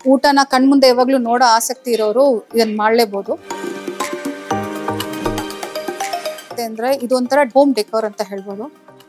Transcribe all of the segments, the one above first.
ಊಟನ ಕಣ್ಮುಂದೆ ಯಾವಾಗ್ಲೂ ನೋಡೋ ಆಸಕ್ತಿ ಇರೋರು ಇದನ್ನ ಮಾಡ್ಲೇಬಹುದು ಮತ್ತೆ ಅಂದ್ರೆ ಇದೊಂಥರ ಹೋಮ್ ಡೆಕೋರ್ ಅಂತ ಹೇಳ್ಬೋದು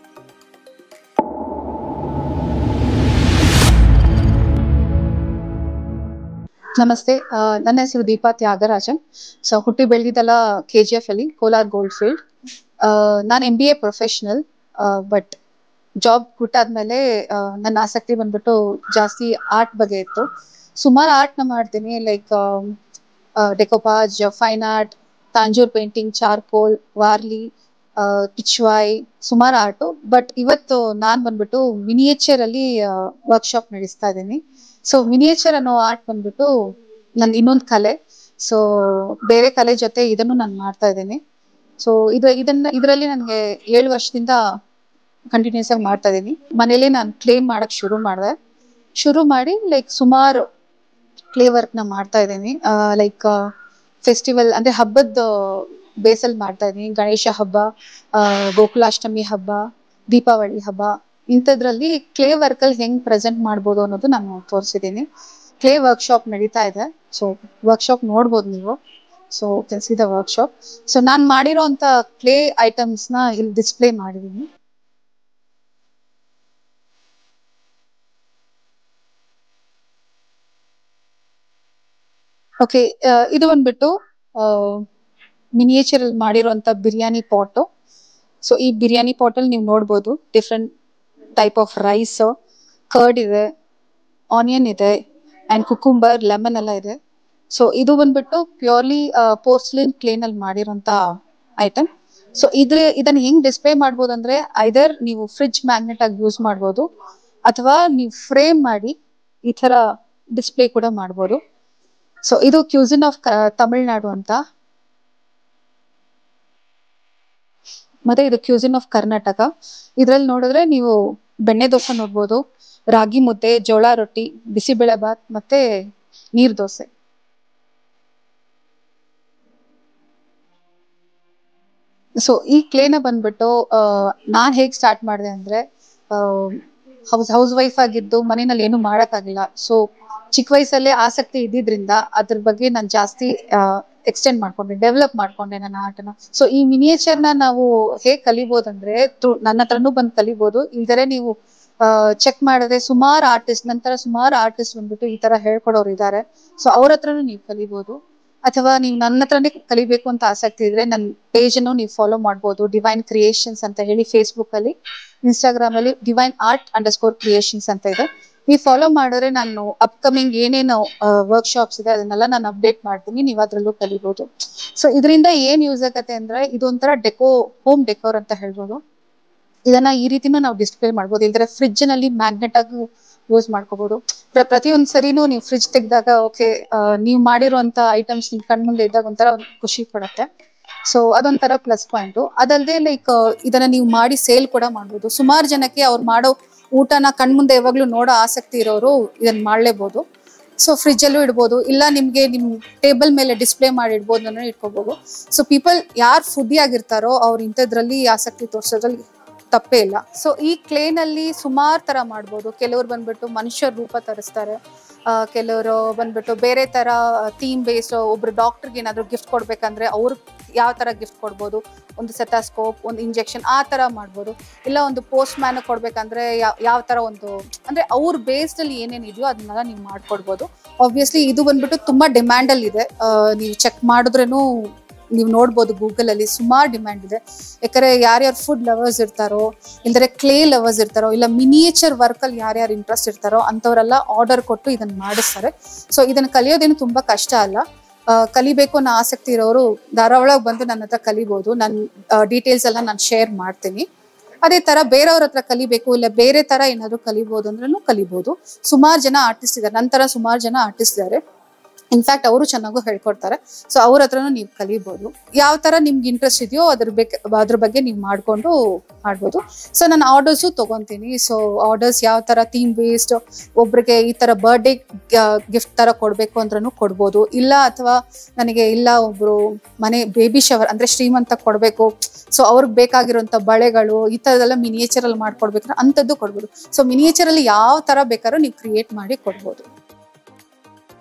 ನಮಸ್ತೆ ಆ, ನನ್ನ ಹೆಸರು ದೀಪಾ ತ್ಯಾಗರಾಜನ್ ಸೊ ಹುಟ್ಟಿ ಬೆಳೆದಿದ್ದೆಲ್ಲ ಕೆ ಜಿ ಎಫ್ ಅಲ್ಲಿ ಕೋಲಾರ್ ಗೋಲ್ಡ್ ಫೀಲ್ಡ್ ನಾನು M B A professional but job ಬಿಟ್ಟಾದ್ಮೇಲೆ ಆ, ನನ್ನ ಆಸಕ್ತಿ ಬಂದ್ಬಿಟ್ಟು ಜಾಸ್ತಿ ಆರ್ಟ್ ಬಗ್ಗೆ ಇತ್ತು ಸುಮಾರು ಆರ್ಟ್ನ ಮಾಡ್ತೀನಿ like decoupage fine art Tanjore painting charcoal Warli Pichwai ಸುಮಾರು ಆರ್ಟು ಬಟ್ ಇವತ್ತು ನಾನು ಬಂದ್ಬಿಟ್ಟು ಮಿನಿಯೇಚರ್ ಅಲ್ಲಿ ವರ್ಕ್ಶಾಪ್ ನಡೆಸ್ತಾ ಇದ್ದೀನಿ ಸೊ ಮಿನಿಯೇಚರ್ ಅನ್ನೋ ಆರ್ಟ್ ಬಂದ್ಬಿಟ್ಟು ನನ್ನ ಇನ್ನೊಂದು ಕಲೆ ಸೊ ಬೇರೆ ಕಲೆ ಜೊತೆ ಇದನ್ನು ನಾನು ಮಾಡ್ತಾ ಇದ್ದೀನಿ ಸೊ ಇದು ಇದನ್ನ ಇದರಲ್ಲಿ ನನಗೆ ಏಳು ವರ್ಷದಿಂದ ಕಂಟಿನ್ಯೂಸ್ ಆಗಿ ಮಾಡ್ತಾ ಇದ್ದೀನಿ ಮನೇಲಿ ನಾನು ಕ್ಲೇ ಮಾಡಕ್ ಶುರು ಮಾಡಿದೆ ಶುರು ಮಾಡಿ ಲೈಕ್ ಸುಮಾರು ಕ್ಲೇ ವರ್ಕ್ ನ ಮಾಡ್ತಾ ಇದ್ದೀನಿ ಲೈಕ್ ಫೆಸ್ಟಿವಲ್ ಅಂದ್ರೆ ಹಬ್ಬದ ಬೇಸಲ್ಲಿ ಮಾಡ್ತಾ ಇದ್ದೀನಿ ಗಣೇಶ ಹಬ್ಬ ಆ, ಗೋಕುಲಾಷ್ಟಮಿ ಹಬ್ಬ ದೀಪಾವಳಿ ಹಬ್ಬ ಇಂಥದ್ರಲ್ಲಿ ಕ್ಲೇ ವರ್ಕ್ ಅಲ್ಲಿ ಹೆಂಗ್ ಪ್ರೆಸೆಂಟ್ ಮಾಡ್ಬೋದು ಅನ್ನೋದು ನಾನು ತೋರಿಸಿದ್ದೀನಿ ಕ್ಲೇ ವರ್ಕ್ಶಾಪ್ ನಡೀತಾ ಇದೆ ಸೊ ವರ್ಕ್ಶಾಪ್ ನೋಡ್ಬೋದು ನೀವು ಸೊ ಕೆಲ್ಸಿದ ವರ್ಕ್ಶಾಪ್ ಸೊ ನಾನು ಮಾಡಿರೋ ಅಂತ ಕ್ಲೇ ಐಟಮ್ಸ್ ನ ಇಲ್ಲಿ ಡಿಸ್ಪ್ಲೇ ಮಾಡಿದ್ದೀನಿ ಓಕೆ ಇದು ಬಂದ್ಬಿಟ್ಟು ಮಿನಿಯೇಚರ್ ಅಲ್ಲಿ ಮಾಡಿರುವಂತ ಬಿರಿಯಾನಿ ಪಾಟ್ ಸೊ ಈ ಬಿರಿಯಾನಿ ಪಾಟ್ ಅಲ್ಲಿ ನೀವು ನೋಡ್ಬೋದು different type of rice curd ಇದೆ ಆನಿಯನ್ ಇದೆ ಅಂಡ್ ಕುಕುಂಬರ್ ಲೆಮನ್ ಎಲ್ಲ ಇದೆ ಸೊ ಇದು ಬಂದ್ಬಿಟ್ಟು ಪ್ಯೂರ್ಲಿ ಪೋರ್ಸ್ಲಿನ್ ಕ್ಲೇನ್ ಅಲ್ಲಿ ಮಾಡಿರೋಂತ ಐಟಮ್ ಸೊ ಇದ್ರ ಇದನ್ನ ಹೆಂಗ್ ಡಿಸ್ಪ್ಲೇ ಮಾಡ್ಬೋದು ಅಂದ್ರೆ ಐದರ್ ನೀವು ಫ್ರಿಡ್ಜ್ ಮ್ಯಾಗ್ನೆಟ್ ಆಗಿ ಯೂಸ್ ಮಾಡ್ಬೋದು ಅಥವಾ ನೀವು ಫ್ರೇಮ್ ಮಾಡಿ ಈ ತರ ಡಿಸ್ಪ್ಲೇ ಕೂಡ ಮಾಡ್ಬೋದು ಸೊ ಇದು ಕ್ಯೂಸಿನ್ ಆಫ್ ತಮಿಳ್ನಾಡು ಅಂತ ಮತ್ತೆ ಇದು ಕ್ಯೂಸಿನ್ ಆಫ್ ಕರ್ನಾಟಕ ಇದ್ರಲ್ಲಿ ನೋಡಿದ್ರೆ ನೀವು ಬೆಣ್ಣೆ ದೋಸೆ ನೋಡ್ಬೋದು ರಾಗಿ ಮುದ್ದೆ ಜೋಳ ರೊಟ್ಟಿ ಬಿಸಿಬೇಳೆ ಬಾತ್ ಮತ್ತೆ ನೀರ್ ದೋಸೆ ಸೊ ಈ ಕ್ಲೇನ ಬಂದ್ಬಿಟ್ಟು ಆ, ನಾನ್ ಹೇಗ್ ಸ್ಟಾರ್ಟ್ ಮಾಡಿದೆ ಅಂದ್ರೆ ಹೌಸ್ ಹೌಸ್ ವೈಫ್ ಆಗಿದ್ದು ಮನೆಯಲ್ಲಿ ಏನು ಮಾಡಕ್ಕಾಗಿಲ್ಲ ಸೊ ಚಿಕ್ಕ ವಯಸ್ಸಲ್ಲೇ ಆಸಕ್ತಿ ಇದ್ದಿದ್ರಿಂದ ಅದ್ರ ಬಗ್ಗೆ ನಾನು ಜಾಸ್ತಿ ಎಕ್ಸ್ಟೆಂಡ್ ಮಾಡ್ಕೊಂಡೆ ಡೆವಲಪ್ ಮಾಡ್ಕೊಂಡೆ ನನ್ನ ಆರ್ಟ್ನ ಸೊ ಈ ಮಿನಿಯೇಚರ್ ನ ನಾವು ಹೇಗ್ ಕಲಿಬೋದಂದ್ರೆ ತು- ನನ್ನ ಹತ್ರನೂ ಬಂದು ಕಲಿಬೋದು ಇಲ್ದರೆ ನೀವು ಚೆಕ್ ಮಾಡಿದ್ರೆ ಸುಮಾರು ಆರ್ಟಿಸ್ಟ್ ನಂತರ ಸುಮಾರು ಆರ್ಟಿಸ್ಟ್ ಬಂದ್ಬಿಟ್ಟು ಈ ತರ ಹೇಳ್ಕೊಡೋರು ಇದ್ದಾರೆ ಸೊ ಅವ್ರ ಹತ್ರನೂ ನೀವು ಕಲಿಬೋದು ಅಥವಾ ನೀವು ನನ್ನ ಹತ್ರನೇ ಕಲಿಬೇಕು ಅಂತ ಆಸಕ್ತಿ ಇದ್ರೆ ನನ್ನ ಪೇಜ್ ಅನ್ನು ನೀವು ಫಾಲೋ ಮಾಡ್ಬೋದು ಡಿವೈನ್ ಕ್ರಿಯೇಷನ್ಸ್ ಅಂತ ಹೇಳಿ ಫೇಸ್ಬುಕ್ ಅಲ್ಲಿ ಇನ್ಸ್ಟಾಗ್ರಾಮ್ ಅಲ್ಲಿ divine art underscore creations ಅಂತ ಇದೆ ನೀವು ಫಾಲೋ ಮಾಡಿದ್ರೆ ನಾನು ಅಪ್ಕಮಿಂಗ್ ಏನೇನು ವರ್ಕ್ಶಾಪ್ಸ್ ಇದೆ ಅದನ್ನೆಲ್ಲ ನಾನು ಅಪ್ಡೇಟ್ ಮಾಡ್ತೀನಿ ನೀವು ಅದ್ರಲ್ಲೂ ಕಲಿಬಹುದು ಸೊ ಇದರಿಂದ ಏನ್ ಯೂಸ್ ಆಗತ್ತೆ ಅಂದ್ರೆ ಇದೊಂಥರ ಡೆಕೋ ಹೋಮ್ ಡೆಕೋರ್ ಅಂತ ಹೇಳ್ಬೋದು ಇದನ್ನ ಈ ರೀತಿನೂ ನಾವು ಡಿಸ್ಪ್ಲೇ ಮಾಡ್ಬೋದು ಇಲ್ದ್ರೆ ಫ್ರಿಡ್ಜ್ ನಲ್ಲಿ ಮ್ಯಾಗ್ನೆಟ್ ಆಗಿ ಯೂಸ್ ಮಾಡ್ಕೋಬಹುದು ಪ್ರ- ಪ್ರತಿಯೊಂದ್ ಸರಿನೂ ನೀವು ಫ್ರಿಡ್ಜ್ ತೆಗ್ದಾಗ ಓಕೆ ನೀವು ಮಾಡಿರುವಂತ ಐಟಮ್ಸ್ ನಿಮ್ ಕಣ್ಮುಂದೆ ಇದ್ದಾಗ ಒಂಥರ ಒಂದ್ ಖುಷಿ ಕೊಡತ್ತೆ ಸೊ ಅದೊಂಥರ ಪ್ಲಸ್ ಪಾಯಿಂಟ್ ಅದಲ್ಲದೆ ಲೈಕ್ ಇದನ್ನ ನೀವು ಮಾಡಿ ಸೇಲ್ ಕೂಡ ಮಾಡ್ಬೋದು ಸುಮಾರು ಜನಕ್ಕೆ ಅವ್ರು ಮಾಡೋ ಊಟನ ಕಣ್ಮುಂದೆ ಯಾವಾಗ್ಲೂ ನೋಡೋ ಆಸಕ್ತಿ ಇರೋರು ಇದನ್ನ ಮಾಡ್ಲೇಬಹುದು ಸೊ ಫ್ರಿಜ್ ಅಲ್ಲೂ ಇಡ್ಬೋದು ಇಲ್ಲ ನಿಮ್ಗೆ ನಿಮ್ ಟೇಬಲ್ ಮೇಲೆ ಡಿಸ್ಪ್ಲೇ ಮಾಡಿ ಇಡ್ಬೋದು ಅನ್ನೋ ಇಟ್ಕೋಬಹುದು ಸೊ ಪೀಪಲ್ ಯಾರು ಫುಡ್ಡಿ ಆಗಿರ್ತಾರೋ ಅವ್ರು ಇಂಥದ್ರಲ್ಲಿ ಆಸಕ್ತಿ ತೋರ್ಸೋದ್ರಲ್ಲಿ ತಪ್ಪೇ ಇಲ್ಲ ಸೊ ಈ ಕ್ಲೇ ನಲ್ಲಿ ಸುಮಾರು ತರ ಮಾಡ್ಬೋದು ಕೆಲವ್ರು ಬಂದ್ಬಿಟ್ಟು ಮನುಷ್ಯರ ರೂಪ ತರಿಸ್ತಾರೆ ಕೆಲವರು ಬಂದ್ಬಿಟ್ಟು ಬೇರೆ ತರ ಥೀಮ್ ಬೇಸ್ ಒಬ್ರು ಡಾಕ್ಟರ್ಗೆ ಏನಾದ್ರು ಗಿಫ್ಟ್ ಕೊಡ್ಬೇಕಂದ್ರೆ ಅವ್ರ ಯಾವ ತರ ಗಿಫ್ಟ್ ಕೊಡ್ಬೋದು ಒಂದು ಸೆಟಾಸ್ಕೋಪ್ ಒಂದು ಇಂಜೆಕ್ಷನ್ ಆ ತರ ಮಾಡ್ಬೋದು ಇಲ್ಲ ಒಂದು ಪೋಸ್ಟ್ ಮ್ಯಾನ್ ಕೊಡ್ಬೇಕಂದ್ರೆ ಯಾವ ಯಾವ ತರ ಒಂದು ಅಂದ್ರೆ ಅವ್ರ ಬೇಸ್ಡ್ ಅಲ್ಲಿ ಏನೇನ್ ಇದೆಯೋ ಅದನ್ನೆಲ್ಲ ನೀವು ಮಾಡ್ಕೊಡ್ಬೋದು ಆಬ್ವಿಯಸ್ಲಿ ಇದು ಬಂದ್ಬಿಟ್ಟು ತುಂಬಾ ಡಿಮ್ಯಾಂಡ್ ಅಲ್ಲಿ ಇದೆ ಆ, ನೀವು ಚೆಕ್ ಮಾಡಿದ್ರೇನು ನೀವು ನೋಡ್ಬೋದು ಗೂಗಲ್ ಅಲ್ಲಿ ಸುಮಾರು ಡಿಮ್ಯಾಂಡ್ ಇದೆ ಯಾಕಂದ್ರೆ ಯಾರ್ಯಾರು ಫುಡ್ ಲವರ್ಸ್ ಇರ್ತಾರೋ ಇಲ್ದರೆ ಕ್ಲೇ ಲವರ್ಸ್ ಇರ್ತಾರೋ ಇಲ್ಲ ಮಿನಿಯೇಚರ್ ವರ್ಕ್ ಅಲ್ಲಿ ಯಾರ್ಯಾರು ಇಂಟ್ರೆಸ್ಟ್ ಇರ್ತಾರೋ ಅಂತವರೆಲ್ಲ ಆರ್ಡರ್ ಕೊಟ್ಟು ಇದನ್ನ ಮಾಡಿಸ್ತಾರೆ ಸೊ ಇದನ್ನ ಕಲಿಯೋದೇನು ತುಂಬಾ ಕಷ್ಟ ಅಲ್ಲ ಆ, ಕಲಿಬೇಕು ಅನ್ನೋ ಆಸಕ್ತಿ ಇರೋರು ಧಾರಾವಾಳ ಬಂದು ನನ್ನ ಹತ್ರ ಕಲಿಬಹುದು ನನ್ನ ಡೀಟೇಲ್ಸ್ ಎಲ್ಲ ನಾನು ಶೇರ್ ಮಾಡ್ತೀನಿ ಅದೇ ತರ ಬೇರೆಯವ್ರ ಹತ್ರ ಕಲಿಬೇಕು ಇಲ್ಲ ಬೇರೆ ತರ ಏನಾದ್ರು ಕಲಿಬಹುದು ಅಂದ್ರೂ ಕಲಿಬಹುದು ಸುಮಾರು ಜನ ಆರ್ಟಿಸ್ಟ್ ಇದ್ದಾರೆ ನಂತರ ಸುಮಾರು ಜನ ಆರ್ಟಿಸ್ಟ್ ಇದ್ದಾರೆ ಇನ್ಫ್ಯಾಕ್ಟ್ ಅವರು ಚೆನ್ನಾಗೂ ಹೇಳ್ಕೊಡ್ತಾರೆ ಸೊ ಅವ್ರ ಹತ್ರನೂ ನೀವು ಕಲಿಬಹುದು ಯಾವ ತರ ನಿಮ್ಗೆ ಇಂಟ್ರೆಸ್ಟ್ ಇದೆಯೋ ಅದ್ರ ಬೇಕ ಅದ್ರ ಬಗ್ಗೆ ನೀವು ಮಾಡ್ಕೊಂಡು ಮಾಡ್ಬೋದು ಸೊ ನಾನು ಆರ್ಡರ್ಸು ತಗೊಂತೀನಿ ಸೊ ಆರ್ಡರ್ಸ್ ಯಾವ ತರ ಥೀಮ್ ಬೇಸ್ಡ್ ಒಬ್ರಿಗೆ ಈ ತರ ಬರ್ಡೇ ಗಿಫ್ಟ್ ತರ ಕೊಡ್ಬೇಕು ಅಂದ್ರೂ ಕೊಡ್ಬೋದು ಇಲ್ಲ ಅಥವಾ ನನಗೆ ಇಲ್ಲ ಒಬ್ರು ಮನೆ ಬೇಬಿ ಶವರ್ ಅಂದ್ರೆ ಶ್ರೀಮಂತ ಕೊಡ್ಬೇಕು ಸೊ ಅವ್ರಿಗೆ ಬೇಕಾಗಿರುವಂತ ಬಳೆಗಳು ಈ ತರದೆಲ್ಲ ಮಿನಿಯೇಚರ್ ಅಲ್ಲಿ ಮಾಡ್ಕೊಡ್ಬೇಕಂದ್ರೆ ಅಂಥದ್ದು ಕೊಡ್ಬೋದು ಸೊ ಮಿನಿಯೇಚರ್ ಅಲ್ಲಿ ಯಾವ ತರ ಬೇಕಾದ್ರೂ ನೀವು ಕ್ರಿಯೇಟ್ ಮಾಡಿ ಕೊಡ್ಬೋದು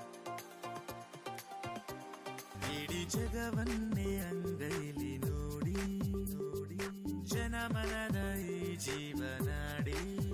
ಜಗವನ್ನೇ ಅಂಗೈಲಿ ನೋಡಿ ನೋಡಿ ಜನಮನದ ಈ ಜೀವನಾಡಿ